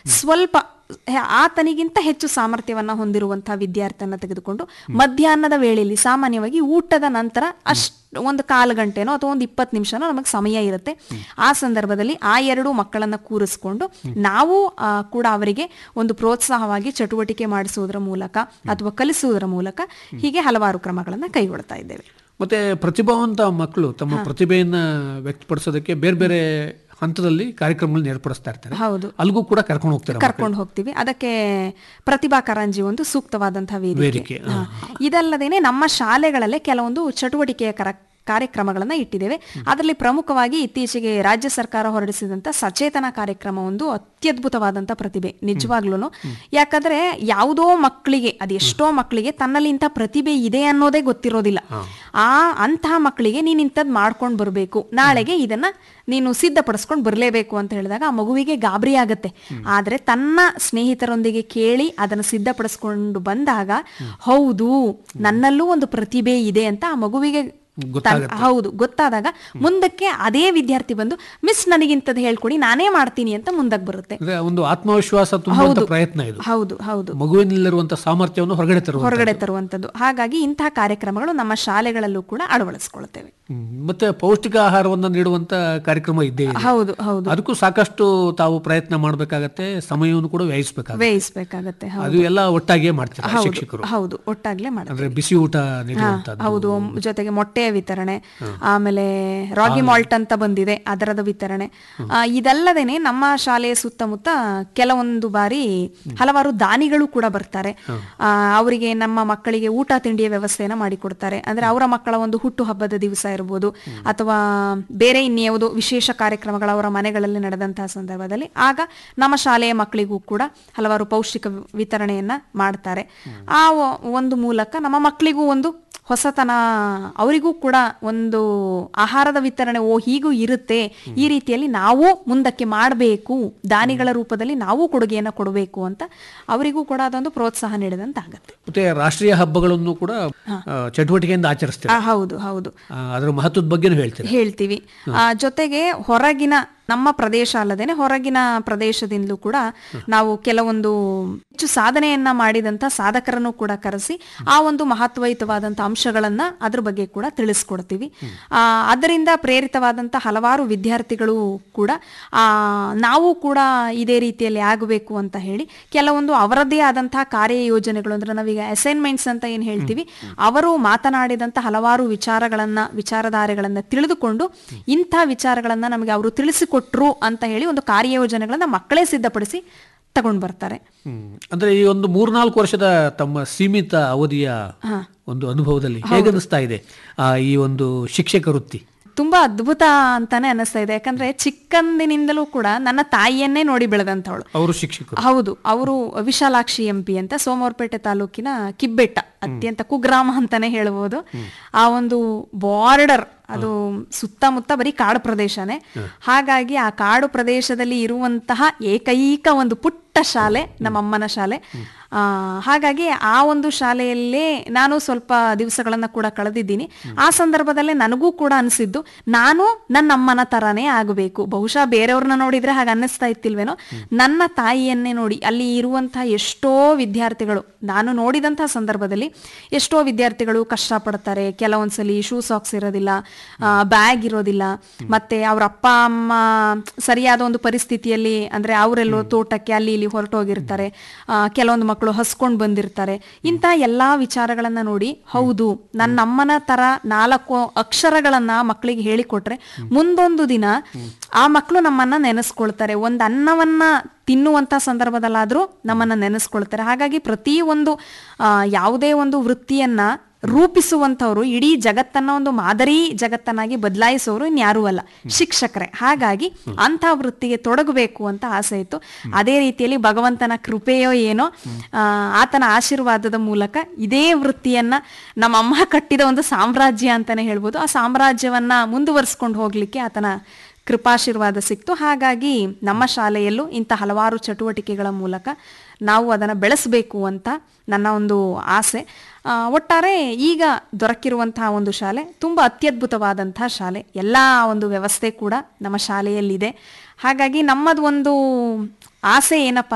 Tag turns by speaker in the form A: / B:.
A: ಸ್ವಲ್ಪ ಹೆ- ಆತನಿಗಿಂತ ಹೆಚ್ಚು ಸಾಮರ್ಥ್ಯವನ್ನ ಹೊಂದಿರುವಂತಹ ವಿದ್ಯಾರ್ಥಿಯನ್ನ ತೆಗೆದುಕೊಂಡು ಮಧ್ಯಾಹ್ನದ ವೇಳೆಯಲ್ಲಿ ಸಾಮಾನ್ಯವಾಗಿ ಊಟದ ನಂತರ ಅಷ್ಟ್ ಒಂದು ಕಾಲು ಗಂಟೆನೋ ಅಥವಾ ಒಂದು ಇಪ್ಪತ್ತು ನಿಮಿಷನೋ ನಮಗೆ ಸಮಯ ಇರುತ್ತೆ ಆ ಸಂದರ್ಭದಲ್ಲಿ ಆ ಎರಡು ಮಕ್ಕಳನ್ನ ಕೂರಿಸ್ಕೊಂಡು ನಾವು ಆ, ಕೂಡ ಅವರಿಗೆ ಒಂದು ಪ್ರೋತ್ಸಾಹವಾಗಿ ಚಟುವಟಿಕೆ ಮಾಡಿಸುವುದರ ಮೂಲಕ ಅಥವಾ ಕಲಿಸುವುದರ ಮೂಲಕ ಹೀಗೆ ಹಲವಾರು ಕ್ರಮಗಳನ್ನ ಕೈಗೊಳ್ತಾ ಇದ್ದೇವೆ
B: ಮತ್ತೆ ಪ್ರತಿಭಾವಂತ ಮಕ್ಕಳು ತಮ್ಮ ಪ್ರತಿಭೆಯನ್ನ ವ್ಯಕ್ತಪಡಿಸೋದಕ್ಕೆ ಬೇರೆ ಬೇರೆ ಹಂತದಲ್ಲಿ ಕಾರ್ಯಕ್ರಮಗಳನ್ನ ಏರ್ಪಡಿಸ್ತಾ ಇರ್ತಾರೆ
A: ಹೌದು
B: ಅಲ್ಲಿಗೂ ಕೂಡ ಕರ್ಕೊಂಡು ಹೋಗ್ತಾರೆ
A: ಕರ್ಕೊಂಡು ಹೋಗ್ತೀವಿ ಅದಕ್ಕೆ ಪ್ರತಿಭಾ ಕಾರಂಜಿ ಒಂದು ಸೂಕ್ತವಾದಂತಹ ವೇದಿಕೆ
B: ವೇದಿಕೆ,
A: ಹಾ. ಇದಲ್ಲದೇನೆ ನಮ್ಮ ಶಾಲೆಗಳಲ್ಲೇ ಕೆಲವೊಂದು ಚಟುವಟಿಕೆಯ ಕರ ಕಾರ್ಯಕ್ರಮಗಳನ್ನ ಇಟ್ಟಿದ್ದೇವೆ ಅದರಲ್ಲಿ ಪ್ರಮುಖವಾಗಿ ಇತ್ತೀಚೆಗೆ ರಾಜ್ಯ ಸರ್ಕಾರ ಹೊರಡಿಸಿದಂತ ಸಚೇತನ ಕಾರ್ಯಕ್ರಮ ಒಂದು ಅತ್ಯದ್ಭುತವಾದಂತ ಪ್ರತಿಭೆ ನಿಜವಾಗ್ಲೂ ಯಾಕಂದ್ರೆ ಯಾವುದೋ ಮಕ್ಕಳಿಗೆ ಅದೆಷ್ಟೋ ಮಕ್ಕಳಿಗೆ ತನ್ನಲ್ಲಿ ಇಂಥ ಪ್ರತಿಭೆ ಇದೆ ಅನ್ನೋದೇ ಗೊತ್ತಿರೋದಿಲ್ಲ ಆ ಅಂತಹ ಮಕ್ಕಳಿಗೆ ನೀನ್ ಇಂಥದ್ದು ಮಾಡ್ಕೊಂಡು ಬರಬೇಕು ನಾಳೆಗೆ ಇದನ್ನ ನೀನು ಸಿದ್ಧಪಡಿಸ್ಕೊಂಡು ಬರಲೇಬೇಕು ಅಂತ ಹೇಳಿದಾಗ ಆ ಮಗುವಿಗೆ ಗಾಬರಿ ಆಗತ್ತೆ ಆದ್ರೆ ತನ್ನ ಸ್ನೇಹಿತರೊಂದಿಗೆ ಕೇಳಿ ಅದನ್ನು ಸಿದ್ಧಪಡಿಸ್ಕೊಂಡು ಬಂದಾಗ ಹೌದು ನನ್ನಲ್ಲೂ ಒಂದು ಪ್ರತಿಭೆ ಇದೆ ಅಂತ ಆ ಮಗುವಿಗೆ ತನ್- ಹೌದು ಗೊತ್ತಾದಾಗ ಮುಂದಕ್ಕೆ ಅದೇ ವಿದ್ಯಾರ್ಥಿ ಬಂದು ಮಿಸ್ ನನಗಿಂತದ್ದು ಹೇಳ್ಕೊಡಿ ನಾನೇ ಮಾಡ್ತೀನಿ ಅಂತ ಮುಂದಕ್ಕೆ ಬರುತ್ತೆ
B: ಅಂದ್ರೆ ಒಂದು ಆತ್ಮವಿಶ್ವಾಸ ತುಂಬುವಂತ ಪ್ರಯತ್ನ ಇದು
A: ಹೌದು ಹೌದು
B: ಮಗುವಿನಲ್ಲಿರುವಂತಹ ಸಾಮರ್ಥ್ಯವನ್ನು ಹೊರಗಡೆ ತರುವ
A: ಹೊರಗಡೆ ತರುವಂತದ್ದು ಹಾಗಾಗಿ ಇಂತಹ ಕಾರ್ಯಕ್ರಮಗಳು ನಮ್ಮ ಶಾಲೆಗಳಲ್ಲೂ ಕೂಡ ಅಳವಡಿಸ್ಕೊಳ್ತೇವೆ
B: ಮತ್ತೆ ಪೌಷ್ಟಿಕ ಆಹಾರವನ್ನ ನೀಡುವಂತ ಕಾರ್ಯಕ್ರಮ ಇದ್ದೇ ಇದೆ
A: ಹೌದು ಹೌದು
B: ಅದಕ್ಕೂ ಸಾಕಷ್ಟು ತಾವು ಪ್ರಯತ್ನ ಮಾಡಬೇಕಾಗತ್ತೆ ಸಮಯವನ್ನು ಕೂಡ ವ್ಯಯಿಸಬೇಕಾಗುತ್ತೆ
A: ಬೇಯಿಸ್ಬೇಕಾಗತ್ತೆ ಹೌದು
B: ಅದು ಎಲ್ಲ ಒಟ್ಟಾಗಿಯೇ ಮಾಡ್ತಾರೆ
A: ಹೌದು
B: ಶಿಕ್ಷಕರು
A: ಹೌದು ಒಟ್ಟಾಗ್ಲೇ ಮಾಡೋದು
B: ಅಂದ್ರೆ ಬಿಸಿ ಊಟ ನೀಡುವಂತದ್ದು
A: ಹೌದು ಜೊತೆಗೆ ಮೊಟ್ಟೆಯ ವಿತರಣೆ ಆಮೇಲೆ ರಾಗಿ ಮಾಲ್ಟ್ ಅಂತ ಬಂದಿದೆ ಅದರದ ವಿತರಣೆ ಆ, ಇದಲ್ಲದೇನೆ ನಮ್ಮ ಶಾಲೆಯ ಸುತ್ತಮುತ್ತ ಕೆಲವೊಂದು ಬಾರಿ ಹಲವಾರು ದಾನಿಗಳು ಕೂಡ ಬರ್ತಾರೆ ಆ, ಅವರಿಗೆ ನಮ್ಮ ಮಕ್ಕಳಿಗೆ ಊಟ ತಿಂಡಿಯ ವ್ಯವಸ್ಥೆಯನ್ನ ಮಾಡಿಕೊಡ್ತಾರೆ ಅಂದ್ರೆ ಅವರ ಮಕ್ಕಳ ಒಂದು ಹುಟ್ಟು ಹಬ್ಬದ ದಿವಸ ಇರ್ಬೋದು ಅಥವಾ ಬೇರೆ ಇನ್ಯಾವುದೋ ವಿಶೇಷ ಕಾರ್ಯಕ್ರಮಗಳು ಅವರ ಮನೆಗಳಲ್ಲಿ ನಡೆದಂತಹ ಸಂದರ್ಭದಲ್ಲಿ ಆಗ ನಮ್ಮ ಶಾಲೆಯ ಮಕ್ಕಳಿಗೂ ಕೂಡ ಹಲವಾರು ಪೌಷ್ಟಿಕ ವಿತರಣೆಯನ್ನ ಮಾಡ್ತಾರೆ ಆ ಒ- ಒಂದು ಮೂಲಕ ನಮ್ಮ ಮಕ್ಕಳಿಗೂ ಒಂದು ಹೊಸತನ ಅವರಿಗೂ ಕೂಡ ಒಂದು ಆಹಾರದ ವಿತರಣೆ ಓ ಹೀಗೂ ಇರುತ್ತೆ ಈ ರೀತಿಯಲ್ಲಿ ನಾವು ಮುಂದಕ್ಕೆ ಮಾಡಬೇಕು ದಾನಿಗಳ ರೂಪದಲ್ಲಿ ನಾವು ಕೊಡುಗೆಯನ್ನು ಕೊಡಬೇಕು ಅಂತ ಅವರಿಗೂ ಕೂಡ ಅದೊಂದು ಪ್ರೋತ್ಸಾಹ ನೀಡಿದಂತ ಆಗತ್ತೆ
B: ಮತ್ತೆ ರಾಷ್ಟ್ರೀಯ ಹಬ್ಬಗಳನ್ನು ಕೂಡ ಆ, ಚಟುವಟಿಕೆಯಿಂದ ಆಚರಿಸ್ತೀವಿ
A: ಆ, ಹೌದು ಹೌದು
B: ಆ, ಅದರ ಮಹತ್ವದ ಬಗ್ಗೆನೂ ಹೇಳ್ತೀರಾ
A: ಹೇಳ್ತೀವಿ ಆ, ಜೊತೆಗೆ ಹೊರಗಿನ ನಮ್ಮ ಪ್ರದೇಶ ಅಲ್ಲದೇನೆ ಹೊರಗಿನ ಪ್ರದೇಶದಿಂದಲೂ ಕೂಡ ನಾವು ಕೆಲವೊಂದು ಹೆಚ್ಚು ಸಾಧನೆಯನ್ನ ಮಾಡಿದಂತ ಸಾಧಕರನ್ನು ಕೂಡ ಕರೆಸಿ ಆ ಒಂದು ಮಹತ್ವಯುತವಾದಂತ ಅಂಶಗಳನ್ನ ಅದ್ರ ಬಗ್ಗೆ ಕೂಡ ತಿಳಿಸ್ಕೊಡ್ತೀವಿ ಆ, ಅದರಿಂದ ಪ್ರೇರಿತವಾದಂತ ಹಲವಾರು ವಿದ್ಯಾರ್ಥಿಗಳು ಕೂಡ ಆ, ನಾವು ಕೂಡ ಇದೇ ರೀತಿಯಲ್ಲಿ ಆಗಬೇಕು ಅಂತ ಹೇಳಿ ಕೆಲವೊಂದು ಅವರದ್ದೇ ಆದಂತಹ ಕಾರ್ಯಯೋಜನೆಗಳು ಅಂದ್ರೆ ನಾವೀಗ ಅಸೈನ್ಮೆಂಟ್ಸ್ ಅಂತ ಏನ್ ಹೇಳ್ತೀವಿ ಅವರು ಮಾತನಾಡಿದಂತ ಹಲವಾರು ವಿಚಾರಗಳನ್ನ ವಿಚಾರಧಾರೆಗಳನ್ನ ತಿಳಿದುಕೊಂಡು ಇಂಥ ವಿಚಾರಗಳನ್ನ ನಮಗೆ ಅವರು ತಿಳಿಸಿಕೊಟ್ರು ಅಂತ ಹೇಳಿ ಒಂದು ಕಾರ್ಯಯೋಜನೆಗಳನ್ನ ಮಕ್ಕಳೇ ಸಿದ್ಧಪಡಿಸಿ ತಗೊಂಡ್ ಬರ್ತಾರೆ
B: ಹ್ಮ್. ಅಂದ್ರೆ ಈ ಒಂದು ಮೂರ್ನಾಲ್ಕು ವರ್ಷದ ತಮ್ಮ ಸೀಮಿತ ಅವಧಿಯ ಒಂದು ಅನುಭವದಲ್ಲಿ ಹೇಗನ್ನಿಸ್ತಾ ಇದೆ ಆ ಈ ಒಂದು ಶಿಕ್ಷಕ ವೃತ್ತಿ
A: ತುಂಬಾ ಅದ್ಭುತ ಅಂತಾನೆ ಅನಿಸ್ತಾ ಇದೆ ಯಾಕಂದ್ರೆ ಚಿಕ್ಕಂದಿನಿಂದಲೂ ಕೂಡ ನನ್ನ ತಾಯಿಯನ್ನೇ ನೋಡಿ ಬೆಳೆದಂತವಳು
B: ಅವರು ಶಿಕ್ಷಕರು
A: ಹೌದು ಅವರು ವಿಶಾಲಾಕ್ಷಿ ಎಂ ಪಿ ಅಂತ ಸೋಮವಾರಪೇಟೆ ತಾಲೂಕಿನ ಕಿಬ್ಬೆಟ್ಟ ಅತ್ಯಂತ ಕುಗ್ರಾಮ ಅಂತಾನೆ ಹೇಳ್ಬೋದು ಆ ಒಂದು ಬಾರ್ಡರ್ ಅದು ಸುತ್ತಮುತ್ತ ಬರೀ ಕಾಡು ಪ್ರದೇಶನೇ ಹಾಗಾಗಿ ಆ ಕಾಡು ಪ್ರದೇಶದಲ್ಲಿ ಇರುವಂತಹ ಏಕೈಕ ಒಂದು ಪುಟ್ಟ ಶಾಲೆ ನಮ್ಮಮ್ಮನ ಶಾಲೆ ಆ, ಹಾಗಾಗಿ ಆ ಒಂದು ಶಾಲೆಯಲ್ಲೇ ನಾನು ಸ್ವಲ್ಪ ದಿವಸಗಳನ್ನ ಕೂಡ ಕಳೆದಿದ್ದೀನಿ ಆ ಸಂದರ್ಭದಲ್ಲೇ ನನಗೂ ಕೂಡ ಅನಿಸಿದ್ದು ನಾನು ನನ್ನ ಅಮ್ಮನ ತರಾನೇ ಆಗಬೇಕು ಬಹುಶಃ ಬೇರೆಯವ್ರನ್ನ ನೋಡಿದ್ರೆ ಹಾಗೆ ಅನ್ನಿಸ್ತಾ ಇತ್ತಿಲ್ವೇನೋ ನನ್ನ ತಾಯಿಯನ್ನೇ ನೋಡಿ ಅಲ್ಲಿ ಇರುವಂತಹ ಎಷ್ಟೋ ವಿದ್ಯಾರ್ಥಿಗಳು ನಾನು ನೋಡಿದಂತಹ ಸಂದರ್ಭದಲ್ಲಿ ಎಷ್ಟೋ ವಿದ್ಯಾರ್ಥಿಗಳು ಕಷ್ಟಪಡ್ತಾರೆ ಕೆಲವೊಂದ್ಸಲಿ ಶೂ ಸಾಕ್ಸ್ ಇರೋದಿಲ್ಲ ಬ್ಯಾಗ್ ಇರೋದಿಲ್ಲ ಮತ್ತೆ ಅವ್ರ ಅಪ್ಪ ಅಮ್ಮ ಸರಿಯಾದ ಒಂದು ಪರಿಸ್ಥಿತಿಯಲ್ಲಿ ಅಂದ್ರೆ ಅವರೆಲ್ಲೋ ತೋಟಕ್ಕೆ ಅಲ್ಲಿ ಇಲ್ಲಿ ಹೊರಟೋಗಿರ್ತಾರೆ ಆ, ಕೆಲವೊಂದು ಮಕ್ಕಳು ಹಸ್ಕೊಂಡ್ ಬಂದಿರ್ತಾರೆ ಇಂಥ ಎಲ್ಲಾ ವಿಚಾರಗಳನ್ನ ನೋಡಿ ಹೌದು ನನ್ನ ಅಮ್ಮನ ತರ ನಾಲ್ಕು ಅಕ್ಷರಗಳನ್ನ ಮಕ್ಕಳಿಗೆ ಹೇಳಿಕೊಟ್ರೆ ಮುಂದೊಂದು ದಿನ ಆ ಮಕ್ಕಳು ನಮ್ಮನ್ನ ನೆನೆಸ್ಕೊಳ್ತಾರೆ ಒಂದ್ ಅನ್ನವನ್ನ ತಿನ್ನುವಂತ ಸಂದರ್ಭದಲ್ಲಾದ್ರೂ ನಮ್ಮನ್ನ ನೆನೆಸ್ಕೊಳ್ತಾರೆ ಹಾಗಾಗಿ ಪ್ರತಿ ಒಂದು ಆ, ಯಾವುದೇ ಒಂದು ವೃತ್ತಿಯನ್ನ ರೂಪಿಸುವಂತವ್ರು ಇಡೀ ಜಗತ್ತನ್ನ ಒಂದು ಮಾದರಿ ಜಗತ್ತನ್ನಾಗಿ ಬದಲಾಯಿಸೋರು ಇನ್ಯಾರೂ ಅಲ್ಲ ಶಿಕ್ಷಕರೇ ಹಾಗಾಗಿ ಅಂತ ವೃತ್ತಿಗೆ ತೊಡಗಬೇಕು ಅಂತ ಆಸೆ ಇತ್ತು ಅದೇ ರೀತಿಯಲ್ಲಿ ಭಗವಂತನ ಕೃಪೆಯೋ ಏನೋ ಆ, ಆತನ ಆಶೀರ್ವಾದದ ಮೂಲಕ ಇದೇ ವೃತ್ತಿಯನ್ನ ನಮ್ಮ ಅಮ್ಮ ಕಟ್ಟಿದ ಒಂದು ಸಾಮ್ರಾಜ್ಯ ಅಂತಾನೆ ಹೇಳ್ಬೋದು ಆ ಸಾಮ್ರಾಜ್ಯವನ್ನ ಮುಂದುವರಿಸ್ಕೊಂಡು ಹೋಗ್ಲಿಕ್ಕೆ ಆತನ ಕೃಪಾಶೀರ್ವಾದ ಸಿಕ್ತು ಹಾಗಾಗಿ ನಮ್ಮ ಶಾಲೆಯಲ್ಲೂ ಇಂಥ ಹಲವಾರು ಚಟುವಟಿಕೆಗಳ ಮೂಲಕ ನಾವು ಅದನ್ನು ಬೆಳೆಸಬೇಕು ಅಂತ ನನ್ನ ಒಂದು ಆಸೆ ಆ, ಒಟ್ಟಾರೆ ಈಗ ದೊರಕಿರುವಂತಹ ಒಂದು ಶಾಲೆ ತುಂಬ ಅತ್ಯದ್ಭುತವಾದಂತಹ ಶಾಲೆ ಎಲ್ಲ ಒಂದು ವ್ಯವಸ್ಥೆ ಕೂಡ ನಮ್ಮ ಶಾಲೆಯಲ್ಲಿದೆ ಹಾಗಾಗಿ ನಮ್ಮದು ಒಂದು ಆಸೆ ಏನಪ್ಪ